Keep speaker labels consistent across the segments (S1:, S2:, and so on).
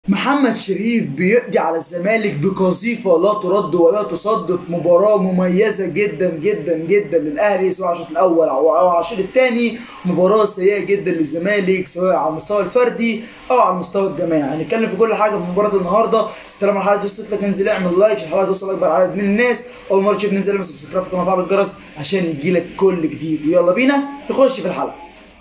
S1: محمد شريف بيقضي على الزمالك بقذيفة لا ترد ولا تصد في مباراة مميزة جدا جدا جدا للأهلي سواء على الشوط الأول أو أو على الشوط الثاني مباراة سيئة جدا للزمالك سواء على المستوى الفردي أو على المستوى الجماعي هنتكلم في كل حاجة في مباراة النهاردة استلم الحلقة دي وصلت لك انزل اعمل لايك عشان الحلقة توصل أكبر عدد من الناس أول مرة تشوف ننزل اعمل سبسكرايب في القناة وفعل الجرس عشان يجيلك كل جديد ويلا بينا نخش في الحلقة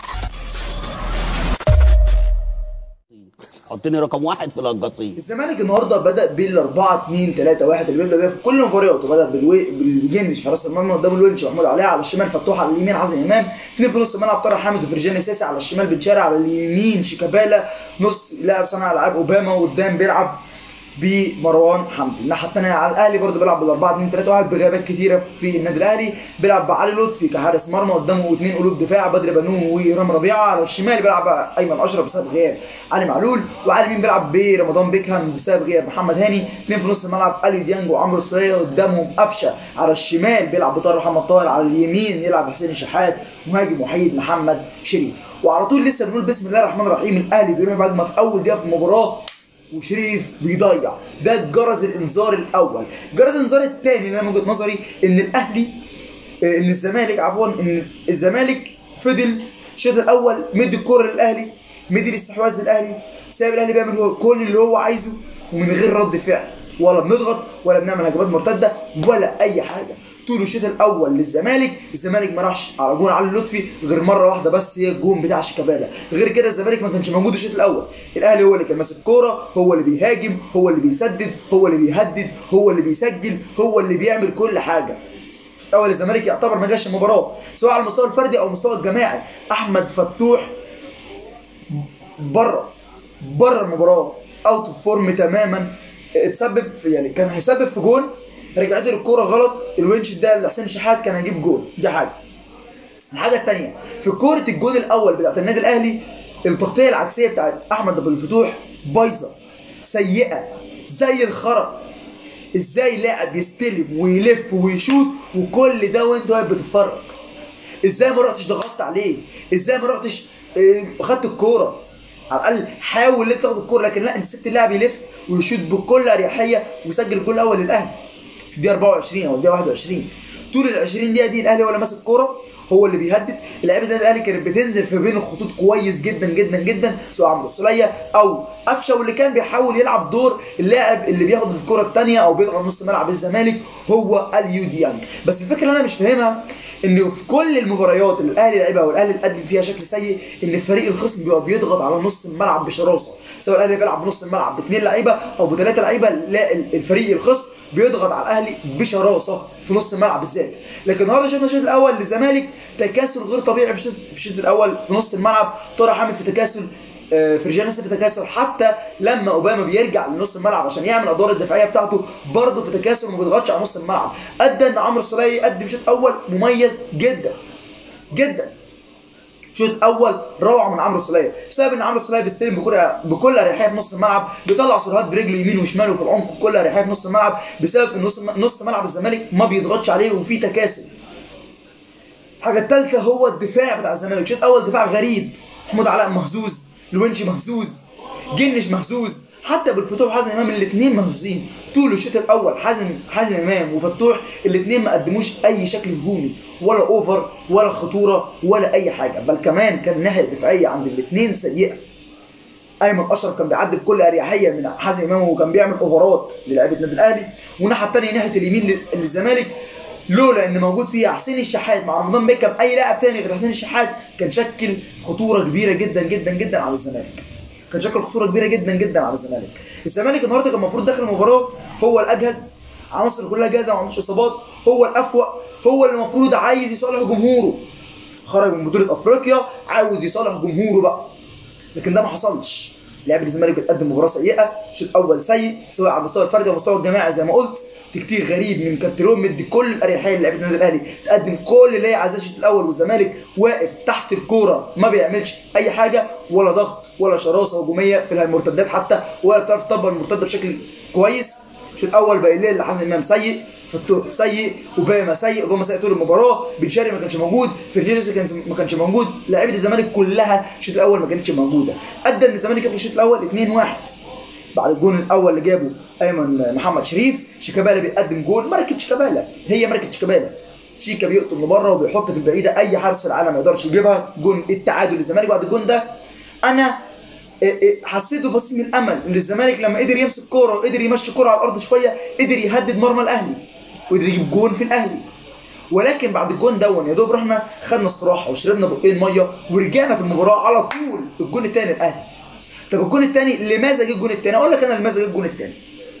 S2: حطني رقم واحد في القصيم
S1: الزمالك النهارده بدا بال 4 2 3 1 اللي بيبدا بيها في كل مبارياته بدا بالوي... بالجنش في راس المرمى قدام الونش محمود علاء على الشمال فتوح على اليمين عزم امام اثنين في نص الملعب طارق حامد وفرجاني ساسي على الشمال بن شارع على اليمين شيكابالا نص لاعب صانع العاب اوباما وقدام بيلعب بمروان حمدي الناحيه الثانيه على الاهلي برضه بيلعب بال 4 2 3 1 بغيابات كتيره في النادي الاهلي بيلعب بعلي لطفي كحارس مرمى قدامه اثنين قلوب دفاع بدر بنون ورام ربيعه على الشمال بيلعب ايمن اشرف بسبب غياب علي معلول وعلى اليمين بيلعب برمضان بيكهام بسبب غياب محمد هاني اثنين في نص الملعب اليو ديانج وعمرو السوليه قدامهم قفشه على الشمال بيلعب بطارق محمد طاهر على اليمين يلعب حسين الشحات مهاجم وحيد محمد شريف وعلى طول لسه بنقول بسم الله الرحمن الرحيم الاهلي بيروح بهجمه في اول دقيقه في المباراه وشريف بيضيع ده جرس الانذار الاول جرس الانذار الثاني اللي انا من وجهه نظري ان الاهلي آه، ان الزمالك عفوا ان الزمالك فضل الشوط الاول مدي الكره للاهلي مدي الاستحواذ للاهلي سايب الاهلي بيعمل هو كل اللي هو عايزه ومن غير رد فعل ولا بنضغط ولا بنعمل هجمات مرتده ولا اي حاجه طول الشوط الاول للزمالك الزمالك ما راحش على جون علي لطفي غير مره واحده بس هي الجون بتاع شيكابالا غير كده الزمالك ما كانش موجود الشوط الاول الاهلي هو اللي كان ماسك كوره هو اللي بيهاجم هو اللي بيسدد هو اللي بيهدد هو اللي بيسجل هو اللي بيعمل كل حاجه اول الزمالك يعتبر ما جاش المباراه سواء على المستوى الفردي او المستوى الجماعي احمد فتوح بره بره المباراه اوت اوف فورم تماما اتسبب في يعني كان هيسبب في جون رجعت له الكوره غلط الونش ده لحسين الشحات كان هيجيب جون دي حاجه الحاجه الثانيه في كوره الجون الاول بتاعت النادي الاهلي التغطيه العكسيه بتاعت احمد ابو الفتوح بايظه سيئه زي الخرا ازاي لاعب يستلم ويلف ويشوط وكل ده وانت واقف بتتفرج ازاي ما رحتش ضغطت عليه ازاي ما رحتش اه، خدت الكوره على الاقل حاول ان انت تاخد الكوره لكن لا انت سبت اللاعب يلف ويشوط بكل اريحيه ويسجل الجول الاول للاهلي في الدقيقه 24 او الدقيقه 21 طول ال 20 دقيقه دي الاهلي ولا ماسك كوره هو اللي بيهدد لعيبه النادي الاهلي كانت بتنزل في بين الخطوط كويس جدا جدا جدا سواء عمرو السوليه او قفشه واللي كان بيحاول يلعب دور اللاعب اللي بياخد الكره الثانيه او بيضغط نص ملعب الزمالك هو اليو ديانج بس الفكره اللي انا مش فاهمها ان في كل المباريات اللي الاهلي لعبها والاهلي قدم فيها شكل سيء ان الفريق الخصم بيبقى بيضغط على نص الملعب بشراسه سواء الاهلي بيلعب بنص الملعب باثنين لعيبه او بثلاثه لعيبه لا الفريق الخصم بيضغط على الاهلي بشراسه في نص الملعب بالذات لكن النهارده شفنا الشوط الاول للزمالك تكاسل غير طبيعي في الشوط في الشوط الاول في نص الملعب طارق حامد في تكاسل آه، فرجاني لسه في تكاسل حتى لما اوباما بيرجع لنص الملعب عشان يعمل الادوار الدفاعيه بتاعته برضه في تكاسل وما بيضغطش على نص الملعب ادى ان عمرو السوليه يقدم شوط اول مميز جدا جدا شوط اول روعه من عمرو السوليه بسبب ان عمرو السوليه بيستلم بكل بكل اريحيه في نص الملعب بيطلع سرعات برجله يمين وشمال وفي العمق بكل اريحيه في نص الملعب بسبب ان نص نص ملعب الزمالك ما بيضغطش عليه وفي تكاسل الحاجه الثالثه هو الدفاع بتاع الزمالك شوط اول دفاع غريب محمود علاء مهزوز الونشي مهزوز جنش مهزوز حتى بالفتوح وحازم امام الاثنين مهزوزين طول الشوط الاول حازم حازم امام وفتوح الاثنين ما قدموش اي شكل هجومي ولا اوفر ولا خطوره ولا اي حاجه بل كمان كان الناحيه الدفاعيه عند الاثنين سيئه ايمن اشرف كان بيعدي بكل اريحيه من حازم امام وكان بيعمل اوفرات للاعيبه النادي الاهلي والناحيه الثانيه ناحيه اليمين لل- للزمالك لولا ان موجود فيها حسين الشحات مع رمضان بيكم اي لاعب تاني غير حسين الشحات كان شكل خطوره كبيره جدا جدا جدا على الزمالك كان شكل خطوره كبيره جدا جدا على الزمالك الزمالك النهارده كان المفروض داخل المباراه هو الاجهز عناصر كلها جاهزه ما عندوش اصابات هو الافوق هو اللي المفروض عايز يصالح جمهوره خرج من بطوله افريقيا عاوز يصالح جمهوره بقى لكن ده ما حصلش لعب الزمالك بتقدم مباراه سيئه شوط اول سيء سواء على المستوى الفردي او المستوى الجماعي زي ما قلت تكتيك غريب من كارتيرون مدي كل الاريحيه لعيبه النادي الاهلي تقدم كل اللي هي عايزاه الشوط الاول والزمالك واقف تحت الكوره ما بيعملش اي حاجه ولا ضغط ولا شراسه هجوميه في المرتدات حتى ولا بتعرف تطبق المرتده بشكل كويس الشوط الاول بقى الليل حازم امام سيء فتوح سيء اوباما سيء اوباما سيء طول المباراه بن شرقي ما كانش موجود فرنانديز كان ما كانش موجود لعيبه الزمالك كلها الشوط الاول ما كانتش موجوده ادى ان الزمالك ياخد الشوط الاول 2-1 بعد الجون الاول اللي جابه ايمن محمد شريف شيكابالا بيقدم جون ماركه شيكابالا هي ماركه شيكابالا شيكا بيقطم لبره وبيحط في البعيده اي حارس في العالم ما يقدرش يجيبها جون التعادل للزمالك بعد الجون ده انا إيه إيه حسيته بس من الامل ان الزمالك لما قدر يمسك كوره وقدر يمشي كوره على الارض شويه قدر يهدد مرمى الاهلي وقدر يجيب جون في الاهلي ولكن بعد الجون دون يا دوب رحنا خدنا استراحه وشربنا بقين ميه ورجعنا في المباراه على طول الجون الثاني الاهلي طب الجون الثاني لماذا جه الجون الثاني اقول لك انا لماذا جه الجون الثاني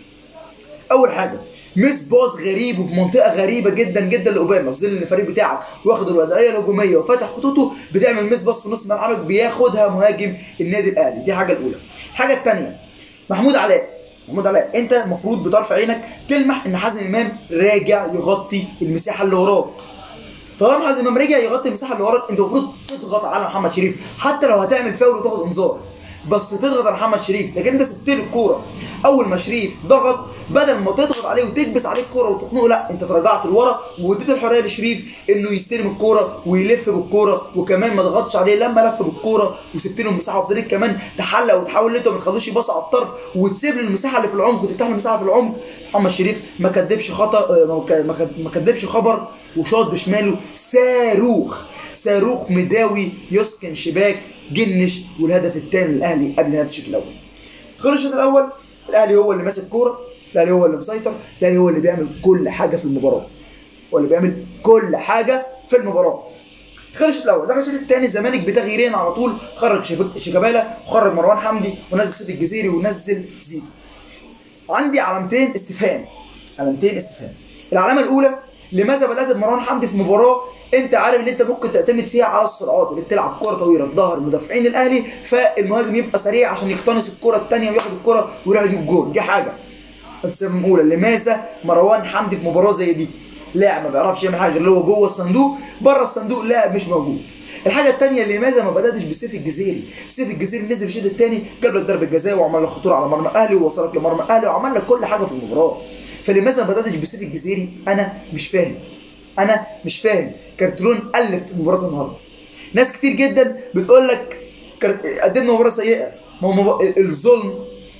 S1: اول حاجه مس باص غريب وفي منطقه غريبه جدا جدا لاوباما في ظل ان الفريق بتاعك واخد الوضعيه الهجوميه وفاتح خطوطه بتعمل مس باص في نص ملعبك بياخدها مهاجم النادي الاهلي دي الحاجه الاولى الحاجه الثانيه محمود علاء محمود علاء انت المفروض بطرف عينك تلمح ان حازم امام راجع يغطي المساحه اللي وراك طالما حازم امام رجع يغطي المساحه اللي وراك انت المفروض تضغط على محمد شريف حتى لو هتعمل فاول وتاخد انذار بس تضغط على محمد شريف لكن انت سبت له الكوره اول ما شريف ضغط بدل ما تضغط عليه وتكبس عليه الكوره وتخنقه لا انت تراجعت لورا واديت الحريه لشريف انه يستلم الكوره ويلف بالكوره وكمان ما ضغطش عليه لما لف بالكوره وسبت له المساحه وابتديت كمان تحلق وتحاول ان انت ما تخلوش يباص على الطرف وتسيب له المساحه اللي في العمق وتفتح له المساحه في العمق محمد شريف ما كدبش خطا اه، ما ك- ما كد- ما كدبش خبر وشاط بشماله صاروخ صاروخ مداوي يسكن شباك جنش والهدف الثاني للاهلي قبل نهايه الشوط الاول خلص الشوط الاول الاهلي هو اللي ماسك كوره الاهلي هو اللي مسيطر الاهلي هو اللي بيعمل كل حاجه في المباراه هو اللي بيعمل كل حاجه في المباراه خلص الشوط الاول دخل الشوط الثاني الزمالك بتغييرين على طول خرج شيب- شيكابالا وخرج مروان حمدي ونزل سيف الجزيري ونزل زيزو عندي علامتين استفهام علامتين استفهام العلامه الاولى لماذا بدات بمروان حمدي في مباراه انت عارف ان انت ممكن تعتمد فيها على السرعات اللي بتلعب كره طويله في ظهر مدافعين الاهلي فالمهاجم يبقى سريع عشان يقتنص الكره الثانيه وياخد الكره ويروح يجيب جول دي حاجه السبب الاولى لماذا مروان حمدي في مباراه زي دي لاعب ما بيعرفش يعمل حاجه غير اللي هو جوه الصندوق بره الصندوق لاعب مش موجود الحاجه الثانيه لماذا ما بداتش بسيف الجزيري سيف الجزيري نزل الشوط الثاني جاب لك ضربه جزاء وعمل لك خطوره على مرمى الاهلي ووصلك لمرمى الاهلي وعمل لك كل حاجه في المباراه فلماذا ما بداتش بسيف الجزيري انا مش فاهم انا مش فاهم كارترون الف في مباراه النهارده ناس كتير جدا بتقول لك كر- قدمنا مباراه سيئه ما هو مب- الظلم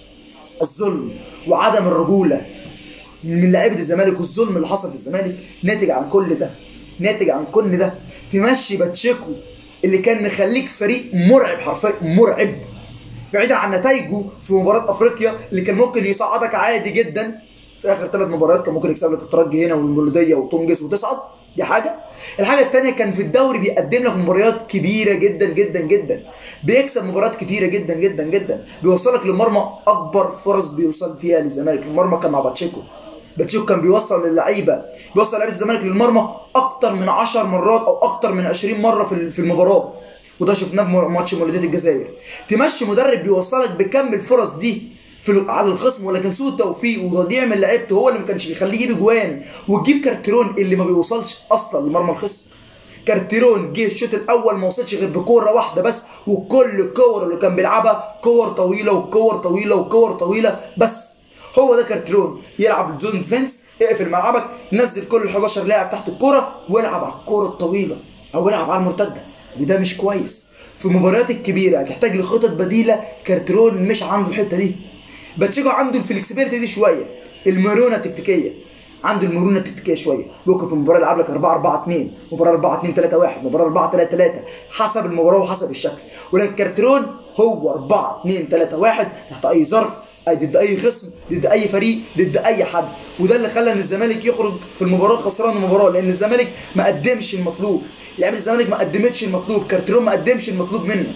S1: الظلم وعدم الرجوله من لعيبه الزمالك والظلم اللي حصل في الزمالك ناتج عن كل ده ناتج عن كل ده تمشي باتشيكو اللي كان مخليك فريق مرعب حرفيا مرعب بعيدا عن نتائجه في مباراه افريقيا اللي كان ممكن يصعدك عادي جدا في اخر ثلاث مباريات كان ممكن يكسب لك الترجي هنا والمولوديه وتنجز وتصعد دي حاجه الحاجه الثانيه كان في الدوري بيقدم لك مباريات كبيره جدا جدا جدا بيكسب مباريات كتيره جدا جدا جدا بيوصلك للمرمى اكبر فرص بيوصل فيها للزمالك المرمى كان مع باتشيكو باتشيكو كان بيوصل للعيبه بيوصل لعيبه الزمالك للمرمى اكتر من 10 مرات او اكتر من 20 مره في في المباراه وده شفناه في ماتش مولوديه الجزائر تمشي مدرب بيوصلك بكم الفرص دي في ال- على الخصم ولكن سوء التوفيق وتضييع من لعيبته هو اللي ما كانش بيخليه يجيب اجوان وتجيب كارتيرون اللي ما بيوصلش اصلا لمرمى الخصم كارتيرون جه الشوط الاول ما وصلش غير بكوره واحده بس وكل الكور اللي كان بيلعبها كور طويله وكور طويله وكور طويله بس هو ده كارتيرون يلعب زون ديفنس اقفل ملعبك نزل كل ال 11 لاعب تحت الكوره والعب على الكوره الطويله او العب على المرتده وده مش كويس في المباريات الكبيره هتحتاج لخطط بديله كارتيرون مش عنده الحته دي باتشيكو عنده الفلكسبيليتي دي شويه المرونه التكتيكيه عنده المرونه التكتيكيه شويه ممكن في المباراه يلعب لك 4 4 2 مباراه 4 2 3 1 مباراه 4 3 3 حسب المباراه وحسب الشكل ولكن كارتيرون هو 4 2 3 1 تحت اي ظرف أي ضد اي خصم ضد اي فريق ضد اي حد وده اللي خلى ان الزمالك يخرج في المباراه خسران المباراه لان الزمالك ما قدمش المطلوب لعيبه الزمالك ما قدمتش المطلوب كارتيرون ما قدمش المطلوب منه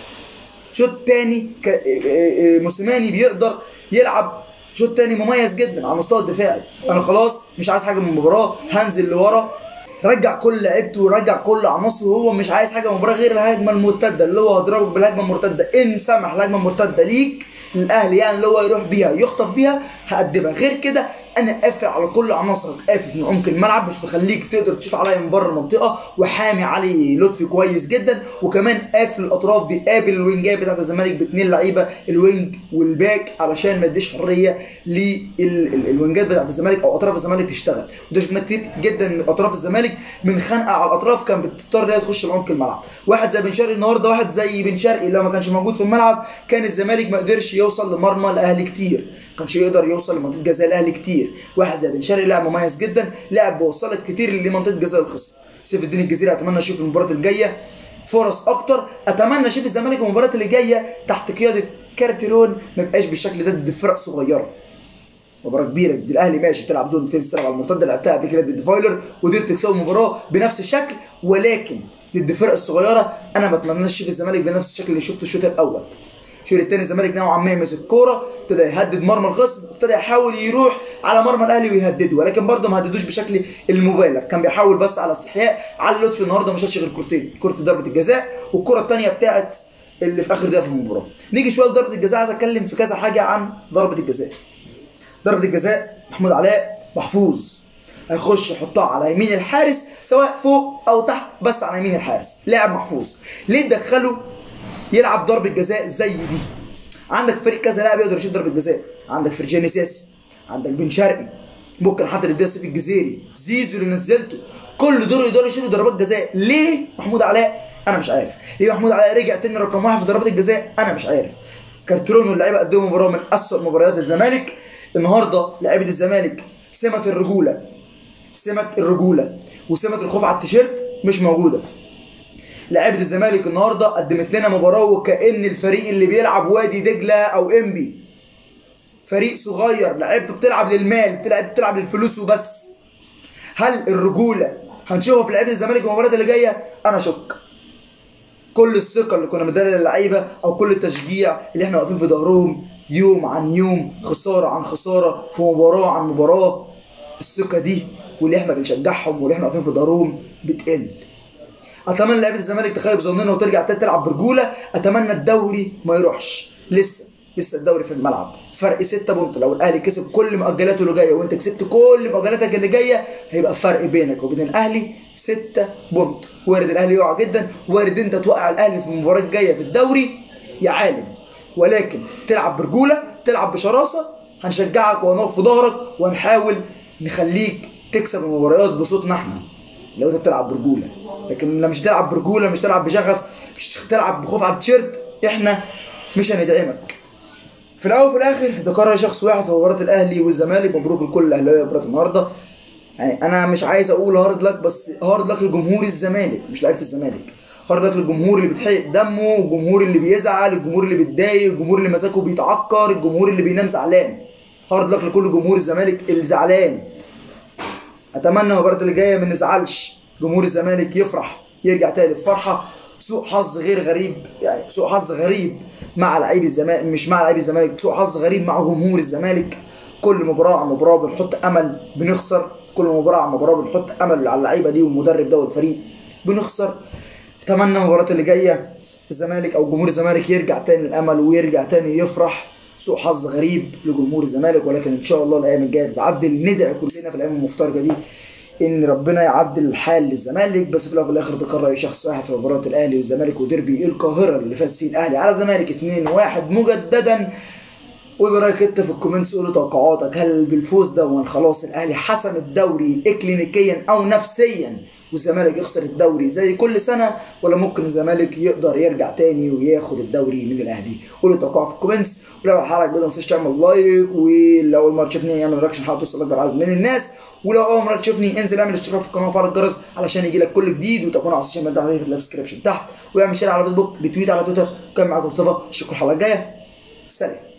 S1: شوط تاني ك... إيه- إيه- موسيماني بيقدر يلعب شوط تاني مميز جدا على المستوى الدفاعي انا خلاص مش عايز حاجه من المباراه هنزل لورا رجع كل لعيبته ورجع كل عناصره وهو مش عايز حاجه من المباراه غير الهجمه المرتده اللي هو هضربك بالهجمه المرتده ان سمح الهجمه المرتده ليك للاهلي يعني اللي هو يروح بيها يخطف بيها هقدمها غير كده انا قافل على كل عناصرك قافل من عمق الملعب مش بخليك تقدر تشوط عليا من بره المنطقه وحامي علي لطفي كويس جدا وكمان قافل الاطراف دي قابل الوينجات بتاعت الزمالك باثنين لعيبه الوينج والباك علشان ما يديش حريه للوينجات بتاعت الزمالك او اطراف الزمالك تشتغل وده شفناه كتير جدا من اطراف الزمالك من خنقه على الاطراف كان بتضطر انها تخش لعمق الملعب واحد زي بن شرقي النهارده واحد زي بن شرقي لو ما كانش موجود في الملعب كان الزمالك ما قدرش يوصل لمرمى الاهلي كتير ما كانش يقدر يوصل لمنطقه جزاء الاهلي كتير واحد زي بن شرقي لاعب مميز جدا لاعب بيوصلك كتير لمنطقه جزاء الخصم سيف الدين الجزيري اتمنى اشوف المباراه الجايه فرص اكتر اتمنى اشوف الزمالك المباراه اللي جايه تحت قياده كارتيرون ما يبقاش بالشكل ده ضد فرق صغيره مباراه كبيره ضد الاهلي ماشي تلعب زون ديفينس تلعب على المرتده لعبتها قبل كده ضد فايلر وقدرت تكسب المباراه بنفس الشكل ولكن ضد الفرق الصغيره انا ما اتمناش اشوف الزمالك بنفس الشكل اللي شفته الشوط الاول الشوط الثاني الزمالك نوعا ما مسك الكوره ابتدى يهدد مرمى الخصم ابتدى يحاول يروح على مرمى الاهلي ويهدده ولكن برضه ما هددوش بشكل المبالغ كان بيحاول بس على استحياء علي لطفي النهارده ما شالش غير كورتين كره ضربه الجزاء والكره الثانيه بتاعت اللي في اخر دقيقه في المباراه نيجي شويه لضربه الجزاء عايز اتكلم في كذا حاجه عن ضربه الجزاء ضربه الجزاء محمود علاء محفوظ هيخش يحطها على يمين الحارس سواء فوق او تحت بس على يمين الحارس لاعب محفوظ ليه تدخله يلعب ضربه جزاء زي دي عندك فريق كذا لاعب يقدر يشيل ضربه جزاء عندك فرجاني ساسي عندك بن شرقي ممكن حتى اللي سيف الجزيري زيزو اللي نزلته كل دول يقدروا يشيلوا ضربات جزاء ليه محمود علاء انا مش عارف ليه محمود علاء رجع تاني رقم واحد في ضربات الجزاء انا مش عارف كارترون واللعيبه قدموا مباراه من اسوء مباريات الزمالك النهارده لعيبه الزمالك سمه الرجوله سمه الرجوله وسمه الخوف على التيشيرت مش موجوده لعيبه الزمالك النهارده قدمت لنا مباراه وكأن الفريق اللي بيلعب وادي دجله او انبي فريق صغير لعيبته بتلعب للمال بتلعب بتلعب للفلوس وبس هل الرجوله هنشوفها في لعيبه الزمالك المباراه اللي جايه انا شك كل الثقه اللي كنا مدينا للعيبه او كل التشجيع اللي احنا واقفين في ظهرهم يوم عن يوم خساره عن خساره في مباراه عن مباراه الثقه دي واللي احنا بنشجعهم واللي احنا واقفين في ظهرهم بتقل اتمنى لعيبه الزمالك تخيب ظننا وترجع تاني تلعب برجوله اتمنى الدوري ما يروحش لسه لسه الدوري في الملعب فرق 6 بونت لو الاهلي كسب كل مؤجلاته اللي جايه وانت كسبت كل مؤجلاتك اللي جايه هيبقى فرق بينك وبين الاهلي 6 بونت وارد الاهلي يقع جدا وارد انت توقع الاهلي في المباراه الجايه في الدوري يا عالم ولكن تلعب برجوله تلعب بشراسه هنشجعك وهنقف في ظهرك وهنحاول نخليك تكسب المباريات بصوتنا احنا لو انت بتلعب برجوله لكن لو مش تلعب برجوله مش تلعب بشغف مش تلعب بخوف على التيشيرت احنا مش هندعمك في الاول وفي الاخر ده قرار شخص واحد في مباراه الاهلي والزمالك مبروك لكل الاهلاويه مباراه النهارده يعني انا مش عايز اقول هارد لك بس هارد لك لجمهور الزمالك مش لعيبه الزمالك هارد لك للجمهور اللي بتحرق دمه الجمهور اللي بيزعل الجمهور اللي بيتضايق الجمهور اللي مزاجه بيتعكر الجمهور اللي بينام زعلان هارد لك لكل جمهور الزمالك الزعلان اتمنى المباراه اللي جايه ما نزعلش جمهور الزمالك يفرح يرجع تاني للفرحه سوء حظ غير غريب يعني سوء حظ غريب مع لعيب الزمالك مش مع لعيب الزمالك سوء حظ غريب مع جمهور الزمالك كل مباراه عن مباراه بنحط امل بنخسر كل مباراه عن مباراه بنحط امل على اللعيبه دي والمدرب ده والفريق بنخسر اتمنى المباراه اللي جايه الزمالك او جمهور الزمالك يرجع تاني الامل ويرجع تاني يفرح سوء حظ غريب لجمهور الزمالك ولكن ان شاء الله الايام الجايه تتعدل ندعي كلنا في الايام المفترجه دي ان ربنا يعدل الحال للزمالك بس في الاول وفي الاخر ده قرر شخص واحد في مباراه الاهلي والزمالك وديربي القاهره اللي فاز فيه الاهلي على الزمالك 2-1 مجددا قول رايك انت في الكومنتس قول توقعاتك هل بالفوز ده خلاص الاهلي حسم الدوري اكلينيكيا او نفسيا والزمالك يخسر الدوري زي كل سنه ولا ممكن الزمالك يقدر يرجع تاني وياخد الدوري من الاهلي قولوا توقعوا في الكومنتس ولو الحلقه عجبتك ما تنساش تعمل لايك ولو اول مره تشوفني اعمل رياكشن حلقه توصل اكبر عدد من الناس ولو اول مره تشوفني انزل اعمل اشتراك في القناه وفعل الجرس علشان يجي لك كل جديد وتكون على السوشيال ميديا في الديسكربشن تحت واعمل شير على فيسبوك بتويت على تويتر كان معاكم مصطفى اشوفكم الحلقه الجايه سلام